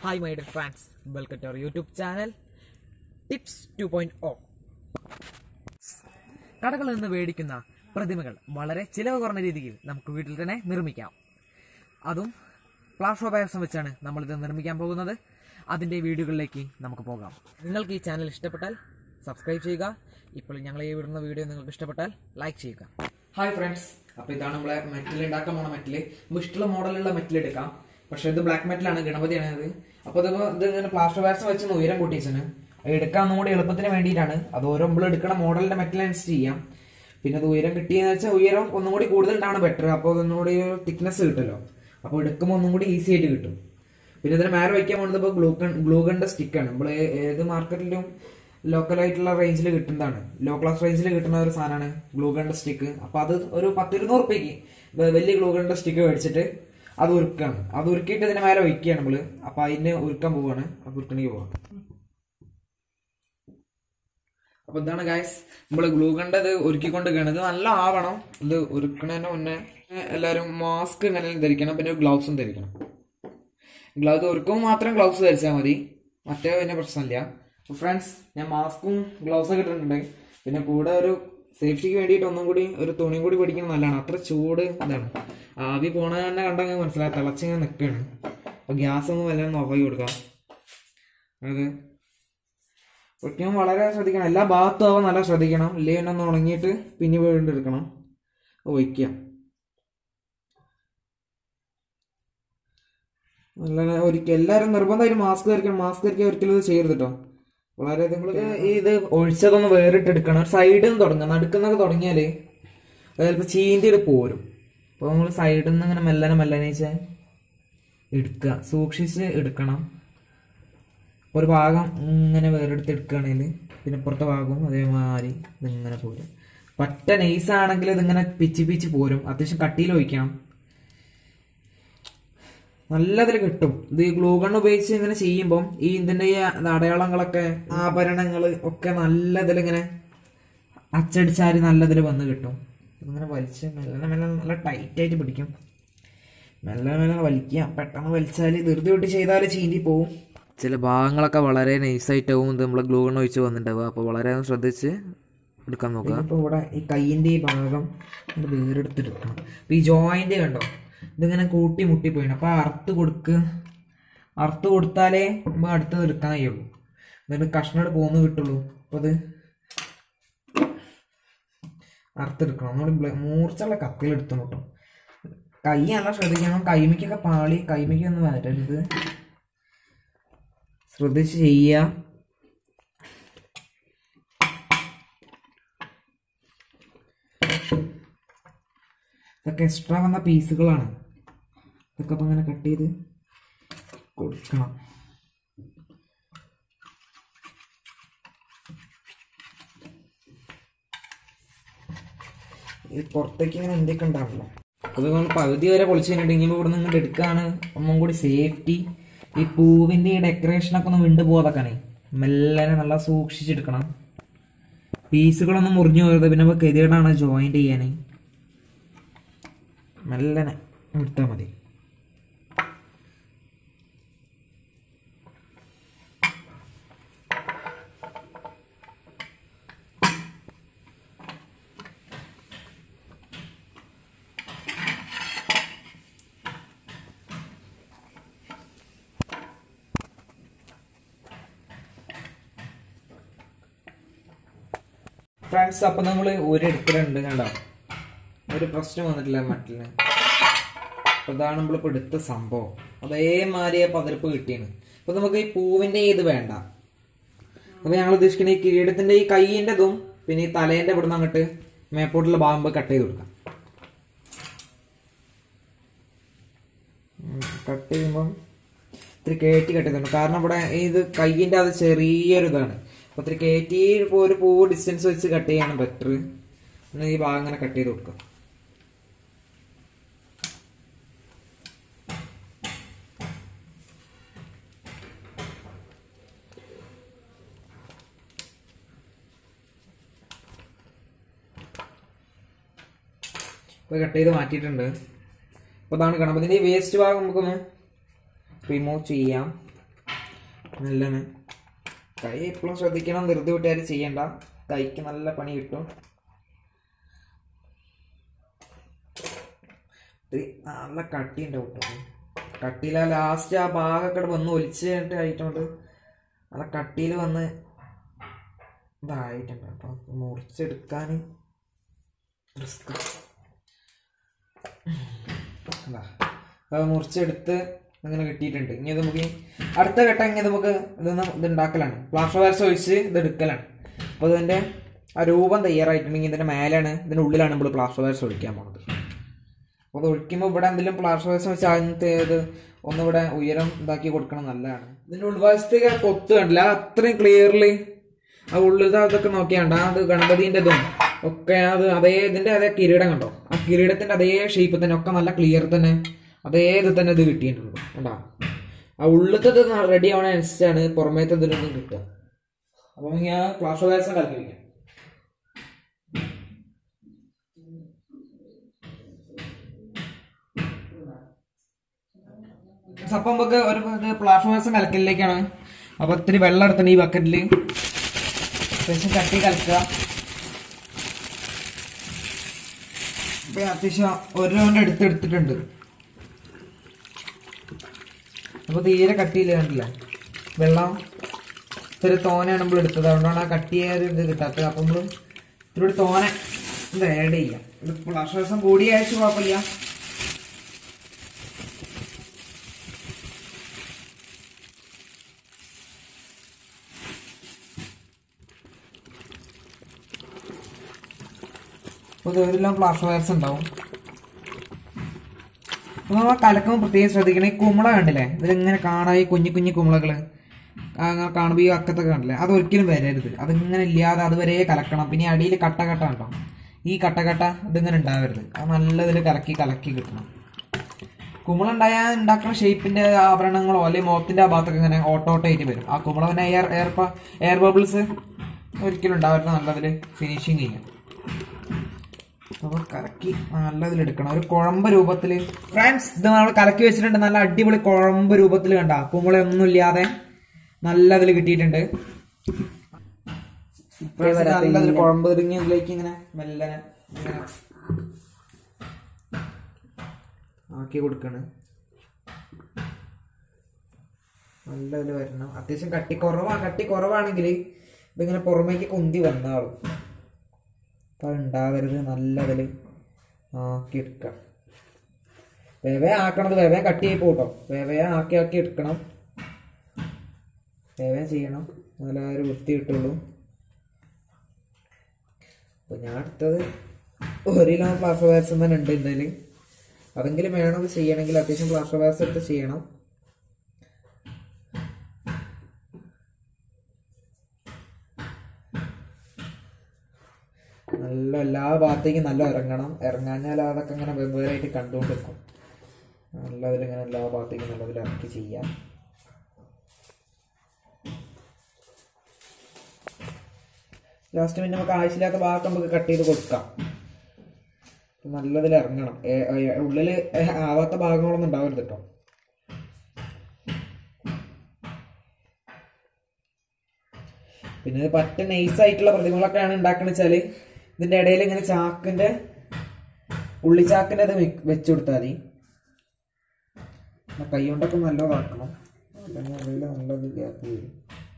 Hi my dear friends welcome to our YouTube channel tips to point ഓ കടകളിൽ നിന്ന് മേടിക്കുന്ന പ്രതിമകൾ വളരെ ചിലവ് കുറഞ്ഞ രീതിയിൽ നമുക്ക് വീട്ടിൽ തന്നെ നിർമ്മിക്കാം അതും പ്ലാസ്റ്റർ പായസം വെച്ചാണ് നമ്മളിത് നിർമ്മിക്കാൻ പോകുന്നത് അതിൻ്റെ വീഡിയോകളിലേക്ക് നമുക്ക് പോകാം നിങ്ങൾക്ക് ഈ ചാനൽ ഇഷ്ടപ്പെട്ടാൽ സബ്സ്ക്രൈബ് ചെയ്യുക ഇപ്പോൾ ഞങ്ങൾ ഈ വിടുന്ന വീഡിയോ നിങ്ങൾക്ക് ഇഷ്ടപ്പെട്ടാൽ ലൈക്ക് ചെയ്യുക ഹായ് ഫ്രണ്ട്സ് അപ്പോൾ ഇതാണ് നമ്മളെ മെറ്റൽ ഉണ്ടാക്കാൻ പോണ മെറ്റൽ നമുക്ക് ഇഷ്ടമുള്ള മോഡലുള്ള മെറ്റൽ എടുക്കാം പക്ഷെ ഇത് ബ്ലാക്ക് മെറ്റലാണ് ഗണപതിയാണ് ഇത് അപ്പോൾ ഇതിപ്പോൾ ഇത് ഇങ്ങനെ പ്ലാസ്റ്റർ പായസം വെച്ച് ഉയരം കൂട്ടിച്ചാണ് എടുക്കാൻ ഒന്നുകൂടി എളുപ്പത്തിന് വേണ്ടിയിട്ടാണ് അത് ഓരോ നമ്മൾ എടുക്കുന്ന മോഡലിന്റെ മെറ്റൽ അനുസരിച്ച് ചെയ്യാം പിന്നെ അത് ഉയരം കിട്ടിയെന്ന് വെച്ചാൽ ഉയരം ഒന്നും കൂടി കൂടുതൽ ഉണ്ടാണ് ബെറ്റർ അപ്പോൾ ഒന്നുകൂടി ഒരു തിക്നെസ് കിട്ടുമല്ലോ അപ്പോൾ എടുക്കുമ്പോൾ ഒന്നും കൂടി ഈസി ആയിട്ട് കിട്ടും പിന്നെ ഇതിന് മേലെ വയ്ക്കാൻ പോകുന്നത് ഇപ്പോൾ ഗ്ലൂക്കൺ ഗ്ലൂഗണിന്റെ സ്റ്റിക്കാണ് നമ്മൾ ഏത് മാർക്കറ്റിലും ലോക്കൽ ആയിട്ടുള്ള റേഞ്ചിൽ കിട്ടുന്നതാണ് ലോ ക്ലാസ് റേഞ്ചിൽ കിട്ടുന്ന ഒരു സാധനമാണ് ഗ്ലൂഗണിന്റെ സ്റ്റിക്ക് അപ്പോൾ അത് ഒരു പത്തിരുന്നൂറ് റുപ്യക്ക് വലിയ ഗ്ലൂഗണിന്റെ സ്റ്റിക്ക് മേടിച്ചിട്ട് അത് ഉരുക്കാണ് അത് ഉരുക്കിയിട്ട് ഇതിന് മേലെ വയ്ക്കുകയാണ് നമ്മൾ അപ്പോൾ അതിന് ഉരുക്കാൻ പോവാണ് അപ്പോൾ ഉരുക്കണിക്ക് പോവാം അപ്പൊ ഇതാണ് ഗായ്സ് നമ്മൾ ഗ്ലൂ കണ്ടത് ഒരുക്കിക്കൊണ്ട് ഇത് നല്ല ആവണം ഇത് ഉരുക്കണതിന് മുന്നേ എല്ലാവരും മാസ്ക് ഇങ്ങനെ ധരിക്കണം പിന്നെ ഗ്ലൗസും ധരിക്കണം ഗ്ലൗസ് ഒരുക്കുമ്പോൾ മാത്രം ഗ്ലൗസ് ധരിച്ചാൽ മതി മറ്റേ പിന്നെ പ്രശ്നമില്ല ഫ്രണ്ട്സ് ഞാൻ മാസ്കും ഗ്ലൗസ് ഒക്കെ ഇട്ടിട്ടുണ്ട് പിന്നെ കൂടെ ഒരു സേഫ്റ്റിക്ക് വേണ്ടിയിട്ട് ഒന്നും കൂടി ഒരു തുണിയും കൂടി പിടിക്കുന്നത് നല്ലതാണ് അത്ര ചൂട് ഇതാണ് ആവി പോണ തന്നെ കണ്ടങ്ങനെ മനസ്സിലായി തിളച്ചിങ്ങനെ നിൽക്കുകയാണ് അപ്പൊ ഗ്യാസ് ഒന്ന് വല്ലതും ഓഫാക്കി കൊടുക്കാം അത് ഒരിക്കലും വളരെ ശ്രദ്ധിക്കണം എല്ലാ ഭാഗത്തും ആവാൻ നല്ല ശ്രദ്ധിക്കണം ഇല്ലെങ്കിൽ ഒന്ന് ഉണങ്ങിയിട്ട് പിന്നെ വീണ്ടും എടുക്കണം ഒഴിക്കുക നല്ല ഒരിക്കൽ എല്ലാവരും നിർബന്ധമായിട്ട് മാസ്ക് ധരിക്കണം മാസ്ക് ധരിക്കാൻ ഒരിക്കലും ഇത് ചെയ്യരുത് കേട്ടോ വളരെ നിങ്ങൾ ഇത് ഒഴിച്ചതൊന്ന് വേറിട്ട് എടുക്കണം ഒരു സൈഡിൽ നിന്ന് തുടങ്ങുക നടുക്കുന്നൊക്കെ തുടങ്ങിയാൽ അത് ചിലപ്പോൾ ചീന്തിയിട്ട് പോരും അപ്പോൾ നമ്മൾ സൈഡിൽ നിന്ന് ഇങ്ങനെ മെല്ലനെ മെല്ലനെ വെച്ചാൽ എടുക്കുക സൂക്ഷിച്ച് എടുക്കണം ഒരു ഭാഗം ഇങ്ങനെ വേറെടുത്ത് എടുക്കുകയാണെങ്കിൽ പിന്നെ ഇപ്പുറത്തെ ഭാഗവും അതേമാതിരി ഇതിങ്ങനെ പോരും പറ്റ നൈസ് ആണെങ്കിൽ ഇതിങ്ങനെ പിച്ച് പിച്ച് പോരും അത്യാവശ്യം കട്ടിയിൽ ഒഴിക്കണം നല്ലതിൽ കിട്ടും ഇത് ഈ ഗ്ലൂ ഗൺ ഉപയോഗിച്ച് ഇങ്ങനെ ചെയ്യുമ്പം ഈ ഇതിന്റെ ഈ അടയാളങ്ങളൊക്കെ ആഭരണങ്ങൾ ഒക്കെ നല്ലതിൽ ഇങ്ങനെ അച്ചടിച്ചാൽ നല്ലതിൽ വന്ന് കിട്ടും ഇങ്ങനെ വലിച്ച് മെല്ലെ മെല്ലെ നല്ല ടൈറ്റ് ആയിട്ട് പിടിക്കും മെല്ലെ മെല്ലെ വലിക്കുക പെട്ടെന്ന് വലിച്ചാൽ ധൃതി വിട്ട് ചെയ്താൽ ചീന്തി പോവും ചില ഭാഗങ്ങളൊക്കെ വളരെ നൈസായിട്ടാവും ഇത് നമ്മൾ ഗ്ലൂ ഗൺ ഒഴിച്ച് വന്നിട്ടുണ്ടാവുക അപ്പോൾ വളരെ ശ്രദ്ധിച്ച് എടുക്കാൻ നോക്കുക ഇപ്പോൾ ഇവിടെ ഈ കൈയിൻ്റെ ഈ ഭാഗം ഇത് വേറെടുത്തെടുക്കണം അപ്പോൾ ഈ ജോയിൻ്റ് കണ്ടോ ഇതിങ്ങനെ കൂട്ടി മുട്ടി പോയിണ് അപ്പോൾ അറുത്ത് കൊടുക്കുക അറുത്ത് കൊടുത്താലേ നമ്മൾ അടുത്തത് എടുക്കാൻ കഴിയുള്ളൂ എന്നിട്ട് കഷ്ണം പോന്ന് കിട്ടുള്ളൂ അപ്പോൾ അത് അറുത്തെടുക്കണം ഒന്നുകൂടി മൂർച്ചുള്ള കത്തിയിൽ എടുത്തു കേട്ടോ കൈ നല്ല ശ്രദ്ധിക്കണം കൈമയ്ക്കൊക്കെ പാളി കൈമയ്ക്കൊന്നും വരരുത് ശ്രദ്ധിച്ച് ചെയ്യുക ഇതൊക്കെ എക്സ്ട്രാ വന്ന പീസുകളാണ് ഇതൊക്കെ അപ്പം അങ്ങനെ കട്ട് ചെയ്ത് കൊടുക്കണം ഈ പുറത്തേക്ക് ഇങ്ങനെ എന്തൊക്കെ ഉണ്ടാവില്ല അത് നമ്മൾ പകുതി വരെ പൊളിച്ച് കഴിഞ്ഞിട്ടുണ്ടെങ്കിൽ ഇവിടെ നിന്ന് ഇങ്ങോട്ട് എടുക്കുകയാണ് ഒന്നും കൂടി സേഫ്റ്റി ഈ പൂവിൻ്റെ ഈ ഡെക്കറേഷനൊക്കെ ഒന്ന് വിണ്ടു പോകാതൊക്കെയാണേ മെല്ലനെ നല്ല സൂക്ഷിച്ചെടുക്കണം പീസുകളൊന്നും മുറിഞ്ഞു പോകരുത് പിന്നെ നമുക്ക് ഗതികേടാണ് ജോയിൻ്റ് ചെയ്യാൻ മെല്ലനെ വിട്ടാൽ മതി ഫ്രണ്ട്സ് അപ്പൊ നമ്മൾ ഒരു എടുക്കലുണ്ട് കണ്ടോ ഒരു പ്രശ്നം വന്നിട്ടില്ല മറ്റിന് അതാണ് നമ്മളിപ്പോ എടുത്ത സംഭവം അതേമാതിരി പതിരപ്പ് കിട്ടിയാണ് അപ്പൊ നമുക്ക് ഈ പൂവിന്റെ ഇത് വേണ്ട അപ്പൊ ഞങ്ങൾ ഉദ്ദേശിക്കുന്ന ഈ കിരീടത്തിന്റെ ഈ കൈയിൻ്റെതും പിന്നെ ഈ തലേന്റെ ഇവിടുന്ന് അങ്ങോട്ട് മേപ്പോട്ടുള്ള ഭാഗം കട്ട് ചെയ്ത് കൊടുക്കാം കട്ട് ചെയ്യുമ്പം ഇത്തിരി കയറ്റി കട്ട് ചെയ്തിട്ടുണ്ട് കാരണം ഇവിടെ ഇത് കൈയിൻ്റെ അത് ചെറിയൊരു ഇതാണ് അപ്പോൾ ഇത്തിരി കയറ്റി ഇപ്പോൾ ഒരു പൂവ് ഡിസ്റ്റൻസ് വെച്ച് കട്ട് ചെയ്യാണ് ബെറ്റർ എന്നാൽ ഈ ഭാഗം ഇങ്ങനെ കട്ട് ചെയ്ത് കൊടുക്കുക ഇപ്പോൾ കട്ട് ചെയ്ത് മാറ്റിയിട്ടുണ്ട് അപ്പോൾ അതാണ് ഗണപതിൻ്റെ ഈ വേസ്റ്റ് ഭാഗം നമുക്കൊന്ന് റിമൂവ് ചെയ്യാം നല്ലതാണ് കൈ എപ്പോഴും ശ്രദ്ധിക്കണം ധൃതി വിട്ടുകാർ ചെയ്യണ്ട കൈക്ക് നല്ല പണി കിട്ടും ഇത് നല്ല കട്ടിയുണ്ട് കേട്ടോ കട്ടിയില ലാസ്റ്റ് ആ ഭാഗമൊക്കെ ഇവിടെ വന്ന് ഒലിച്ചിട്ട് ആയിട്ടുണ്ട് നല്ല കട്ടിയിൽ വന്ന് ഇതായിട്ടുണ്ട് അപ്പം മുറിച്ചെടുക്കാൻ റിസ്ക് അതാ അത് മുറിച്ചെടുത്ത് അങ്ങനെ കിട്ടിയിട്ടുണ്ട് ഇനി ഇത് നമുക്ക് അടുത്ത ഘട്ടം ഇങ്ങനെ നമുക്ക് ഇതൊന്ന് ഇത് ഉണ്ടാക്കലാണ് പ്ലാസ്റ്റർ വയർസ് ഒഴിച്ച് ഇത് എടുക്കലാണ് അപ്പോൾ ഇതിൻ്റെ ആ രൂപം തയ്യാറായിട്ടുണ്ടെങ്കിൽ ഇതിൻ്റെ മേലാണ് ഇതിൻ്റെ ഉള്ളിലാണ് നമ്മൾ പ്ലാസ്റ്റർ വയർസ് ഒഴിക്കാൻ പോകുന്നത് അപ്പോൾ അത് ഒഴിക്കുമ്പോൾ ഇവിടെ എന്തെങ്കിലും പ്ലാസ്റ്റർ വയർസ് വെച്ച് അതിനകത്ത് ഇത് ഒന്നിവിടെ ഉയരം ഇതാക്കി കൊടുക്കണം നല്ലതാണ് ഇതിൻ്റെ ഉൾവശത്തേക്ക് ആ കൊത്ത് കണ്ടില്ല അത് അത്രയും ക്ലിയർലി ആ ഉള്ളിലത്തെ അതൊക്കെ നോക്കിയാണ്ട് അത് ഗണപതിൻ്റെ ഇതും ഒക്കെ അത് അതേ ഇതിൻ്റെ അതേ കിരീടം കണ്ടോ ആ കിരീടത്തിൻ്റെ അതേ ഷേപ്പ് തന്നെ ഒക്കെ നല്ല ക്ലിയർ തന്നെ അതേ ഇത് തന്നെ ഇത് കിട്ടിയിട്ടുണ്ട് കണ്ടാ ആ ഉള്ളിലത്തെ റെഡി ആവണനുസരിച്ചാണ് പുറമേത്തെ ഇതിലൊന്നും കിട്ടുക അപ്പം ഞാൻ പ്ലാസ്റ്റർ വയർസ് കലക്കി വയ്ക്കാം അപ്പം നമുക്ക് ഒരു ഇത് പ്ലാസ്റ്റർ വയർസ് കലക്കലിലേക്കാണ് അപ്പൊ ഇത്തിരി വെള്ളം എടുത്തിട്ടുണ്ട് ഈ ബക്കറ്റിൽ അത്യാവശ്യം കട്ടി കലക്കുക ഇപ്പൊ അത്യാവശ്യം ഒരു റൗണ്ട് എടുത്ത് എടുത്തിട്ടുണ്ട് അപ്പൊ തീരെ കട്ടിയില്ല കണ്ടില്ല വെള്ളം ഇത്തിരി തോനെയാണ് നമ്മൾ എടുത്തത് അതുകൊണ്ടാണ് ആ കട്ടിയ ഒരു ഇത് കിട്ടാത്തത് അപ്പൊ നമ്മൾ ഇത്തിരി തോനെ ഇത് ആഡ് ചെയ്യാം ഇത് പ്ലാസ്റ്റർ വയർസം കൂടിയ ആഴ്ച കുഴപ്പമില്ല അപ്പോൾ ഇതെല്ലാം പ്ലാസ്റ്റർ വയർസ് ഉണ്ടാവും അപ്പോൾ നമ്മൾ കലക്കുമ്പോൾ പ്രത്യേകം ശ്രദ്ധിക്കണം ഈ കുമ്പള കണ്ടില്ലേ ഇതിലിങ്ങനെ കാണാൻ ഈ കുഞ്ഞു കുഞ്ഞു കുമ്പളകൾ അങ്ങനെ കാണുമ്പോൾ ഈ അക്കത്തൊക്കെ കണ്ടില്ലേ അതൊരിക്കലും വരരുത് അതിങ്ങനെ ഇല്ലാതെ അതുവരെ കലക്കണം പിന്നെ ഈ അടിയിൽ കട്ട കട്ട ഉണ്ടോ ഈ കട്ട കട്ട ഇതിങ്ങനെ ഉണ്ടാവരുത് അത് നല്ലതിൽ കലക്കി കലക്കി കിട്ടണം കുമ്പള ഉണ്ടായാൽ ഉണ്ടാക്കുന്ന ഷേപ്പിന്റെ ആഭരണങ്ങളോ അല്ലെങ്കിൽ മുഖത്തിന്റെ ആ ഭാഗത്തൊക്കെ ഇങ്ങനെ ഓട്ടോട്ടായിട്ട് വരും ആ കുമ്പള പിന്നെ എയർ എയർ എയർ ബബിൾസ് ഒരിക്കലും ഉണ്ടാവരുത് നല്ലതിൽ ഫിനിഷിങ് ചെയ്യാം അപ്പോൾ കലക്കി നല്ലതിൽ എടുക്കണം ഒരു കുഴമ്പ് രൂപത്തിൽ ഫ്രണ്ട്സ് ഇത് നമ്മൾ കലക്കി വെച്ചിട്ടുണ്ട് നല്ല അടിപൊളി കുഴമ്പ് രൂപത്തിൽ കണ്ട കുമ്പളൊന്നും ഇല്ലാതെ നല്ലതിൽ കിട്ടിയിട്ടുണ്ട് ഇപ്പോഴത്തെ നല്ലതിൽ കുഴമ്പ് തിരിഞ്ഞതിലേക്ക് ഇങ്ങനെ മെല്ലനെ ഇങ്ങനെ ആക്കി കൊടുക്കാണ് നല്ലതിൽ വരണം അത്യാവശ്യം കട്ടി കുറവാ കട്ടി കുറവാണെങ്കിൽ ഇതിങ്ങനെ പുറമേക്ക് കുന്തി വന്നാളും അപ്പം ഉണ്ടാവരുത് നല്ലതിൽ ആക്കി എടുക്കാം വേവേ ആക്കണത് വേവേ കട്ട് ചെയ്ത് പോട്ടോ വേവേ ആക്കി ആക്കി എടുക്കണം വേവേ ചെയ്യണം നല്ല ഒരു വൃത്തി കിട്ടുള്ളൂ അപ്പോൾ ഞാൻ എടുത്തത് ഒരു കിലോ പ്ലാസ്റ്റർ വയർസ് തന്നെ ഉണ്ട് ഇതിൽ അതെങ്കിലും വേണം ഇത് ചെയ്യണമെങ്കിൽ അത്യാവശ്യം പ്ലാസ്റ്റർ വയർസ് എടുത്ത് ചെയ്യണം നല്ല എല്ലാ ഭാഗത്തേക്കും നല്ല ഇറങ്ങണം ഇറങ്ങാഞ്ഞാൽ അതൊക്കെ ഇങ്ങനെ വെവ്വേറായിട്ട് കണ്ടുകൊണ്ടിരിക്കും നല്ലതിൽ ഇങ്ങനെ എല്ലാ ഭാഗത്തേക്കും നല്ലതിൽ ഇറക്കി ചെയ്യാം ലാസ്റ്റ് പിന്നെ നമുക്ക് ആവശ്യമില്ലാത്ത ഭാഗത്ത് നമുക്ക് കട്ട് ചെയ്ത് കൊടുക്കാം നല്ലതിൽ ഇറങ്ങണം ഉള്ളിൽ ആവാത്ത ഭാഗങ്ങളൊന്നും ഉണ്ടാവരുത് കേട്ടോ പിന്നെ ഇത് പറ്റ നൈസ് ആയിട്ടുള്ള പ്രതിമകളൊക്കെയാണ് ഉണ്ടാക്കണ വെച്ചാല് ഇതിന്റെ ഇടയിൽ ഇങ്ങനെ ചാക്കിന്റെ ഉള്ളിച്ചാക്കിന്റെ അത് വെച്ചു കൊടുത്താൽ മതി കൈ കൊണ്ടൊക്കെ നല്ലതാക്കണം അല്ലെങ്കിൽ അതിൽ നല്ലത് ഗ്യാപ്പ് വരും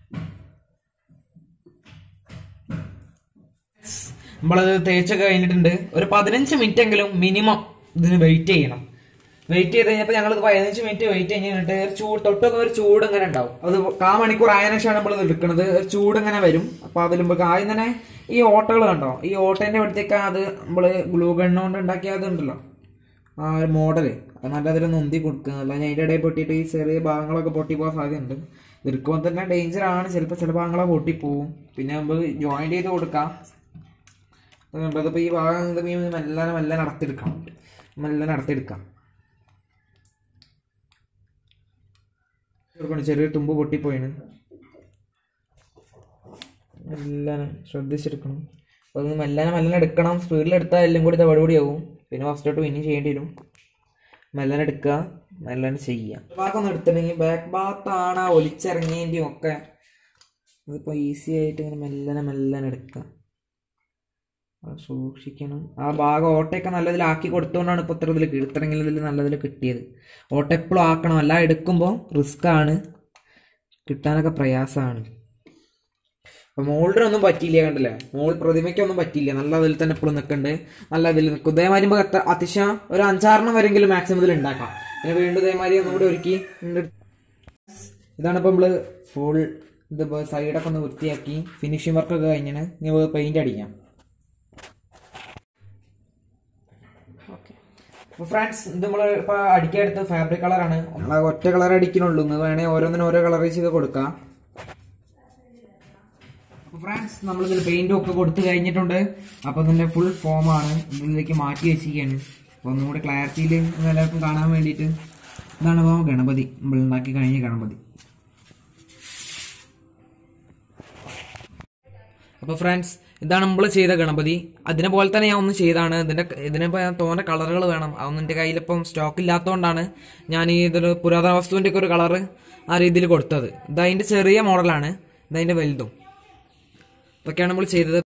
നമ്മളത് തേച്ചൊക്കെ കഴിഞ്ഞിട്ടുണ്ട് ഒരു പതിനഞ്ച് മിനിറ്റ് എങ്കിലും മിനിമം ഇതിന് വെയിറ്റ് ചെയ്യണം വെയിറ്റ് ചെയ്ത് കഴിഞ്ഞപ്പോൾ ഞങ്ങൾ പതിനഞ്ച് മിനിറ്റ് വെയിറ്റ് കഴിഞ്ഞിട്ട് ഒരു ചൂട് തൊട്ടൊക്കെ ഒരു ചൂട് ഇങ്ങനെ ഉണ്ടാവും അത് കാ മണിക്കൂർ ആയതിനു ശേഷമാണ് നമ്മൾ ഇത് എടുക്കുന്നത് ഒരു ചൂട് ഇങ്ങനെ വരും അപ്പൊ അതിൽ നമുക്ക് ആദ്യം തന്നെ ഈ ഓട്ടകൾ കണ്ടോ ഈ ഓട്ടേന്റെ അടുത്തേക്ക് അത് നമ്മള് ഗ്ലൂ ഗണ്ണുകൊണ്ട് ഉണ്ടാക്കിയ അതുണ്ടല്ലോ ആ ഒരു മോഡല് അത് നല്ല അതിൽ നൊന്തി കൊടുക്കുക അല്ലാതെ അതിൻ്റെ ഇടയിൽ പൊട്ടിയിട്ട് ഈ ചെറിയ ഭാഗങ്ങളൊക്കെ പൊട്ടിപ്പോകാൻ സാധ്യതയുണ്ട് എടുക്കുമ്പോൾ തന്നെ ഡേഞ്ചർ ആണ് ചിലപ്പോൾ ചില ഭാഗങ്ങളൊക്കെ പൊട്ടിപ്പോവും പിന്നെ നമുക്ക് ജോയിന്റ് ചെയ്ത് കൊടുക്കാം അതിപ്പോൾ ഈ ഭാഗം മെല്ലെ മെല്ലെ നടത്തിയെടുക്കാം മെല്ലെ നടത്തിയെടുക്കാം കൊടുക്കണം ചെറിയ തുമ്പ് പൊട്ടിപ്പോയിന് മെല്ലനെ ശ്രദ്ധിച്ചെടുക്കണം അപ്പോൾ അത് മെല്ലനെ മെല്ലനെ എടുക്കണം സ്പീഡിൽ എടുത്താൽ എല്ലാം കൂടി തവടുപൊടിയാവും പിന്നെ ഫസ്റ്റ് തൊട്ട് പിന്നെയും ചെയ്യേണ്ടി വരും മെല്ലനെ എടുക്കുക മെല്ലനെ ചെയ്യുക ഭാഗമൊന്നും എടുത്തിട്ടുണ്ടെങ്കിൽ ബാക്ക് ഭാഗത്താണ് ആ ഒലിച്ചിറങ്ങിയതിൻ്റെയും ഒക്കെ ഇതിപ്പോൾ ഈസി ആയിട്ട് ഇങ്ങനെ മെല്ലനെ മെല്ലനെ എടുക്കുക അത് സൂക്ഷിക്കണം ആ ഭാഗം ഓട്ടയൊക്കെ നല്ലതിലാക്കി കൊടുത്തുകൊണ്ടാണ് ഇപ്പോൾ ഇത്ര ഇതിൽ ഇത്രയെങ്കിലും ഇതിൽ നല്ലതിൽ കിട്ടിയത് ഓട്ട എപ്പോഴും ആക്കണം അല്ല എടുക്കുമ്പോൾ റിസ്ക് ആണ് കിട്ടാനൊക്കെ പ്രയാസമാണ് അപ്പൊ മോൾഡിനൊന്നും പറ്റിയില്ല കണ്ടില്ലേ മോൾ പ്രതിമയ്ക്കൊന്നും പറ്റിയില്ല നല്ല അതിൽ തന്നെ ഇപ്പോഴും നിൽക്കുന്നുണ്ട് നല്ല ഇതിൽ നിൽക്കും ഇതേമാതിരി നമുക്ക് എത്ര അത്യാവശ്യം ഒരു അഞ്ചാറെണ്ണം വരെങ്കിലും മാക്സിമം ഇതിൽ ഉണ്ടാക്കാം പിന്നെ വീണ്ടും ഇതേമാതിരി ഒന്നുകൂടി ഒരുക്കി ഉണ്ട്. ഇതാണ് ഇപ്പൊ നമ്മള് ഫുൾ ഇത് സൈഡൊക്കെ ഒന്ന് വൃത്തിയാക്കി ഫിനിഷിംഗ് വർക്കൊക്കെ കഴിഞ്ഞാണ് ഇനി പെയിന്റ് അടിക്കാം അപ്പോൾ ഫ്രണ്ട്സ് ഇത് നമ്മൾ ഇപ്പോൾ അടിക്കാനെടുത്ത ഫാബ്രിക് കളറാണ് നമ്മൾ ഒറ്റ കളർ അടിക്കണുള്ളൂ നിങ്ങൾ വേണേൽ ഓരോന്നിനും ഓരോ കളർ വെച്ചൊക്കെ കൊടുക്കാം അപ്പോൾ ഫ്രണ്ട്സ് നമ്മളിതിൽ പെയിന്റും ഒക്കെ കൊടുത്തു കഴിഞ്ഞിട്ടുണ്ട് അപ്പോൾ ഇതിൻ്റെ ഫുൾ ഫോമാണ് ഇതിലേക്ക് മാറ്റി വെച്ചിരിക്കുകയാണ് അപ്പോൾ ഒന്നും കൂടി ക്ലാരിറ്റിയിൽ എല്ലാവർക്കും കാണാൻ വേണ്ടിയിട്ട് ഇതാണ് ഇപ്പോൾ ഗണപതി നമ്മൾ ഉണ്ടാക്കി കഴിഞ്ഞ ഗണപതി അപ്പോൾ ഫ്രണ്ട്സ് ഇതാണ് നമ്മൾ ചെയ്ത ഗണപതി അതിനെ പോലെ തന്നെ ഞാൻ ഒന്ന് ചെയ്താണ് ഇതിന്റെ ഇതിനിപ്പോൾ ഞാൻ തോന്നുന്ന കളറുകൾ വേണം അതൊന്നും എൻ്റെ കയ്യിലിപ്പം സ്റ്റോക്ക് ഇല്ലാത്തതുകൊണ്ടാണ് ഞാൻ ഈ ഇതൊരു പുരാതന വസ്തുവിൻ്റെ ഒക്കെ ഒരു കളറ് ആ രീതിയിൽ കൊടുത്തത് ഇത് അതിൻ്റെ ചെറിയ മോഡലാണ് ഇത് അതിൻ്റെ വലുതും ഇതൊക്കെയാണ് നമ്മൾ ചെയ്തത്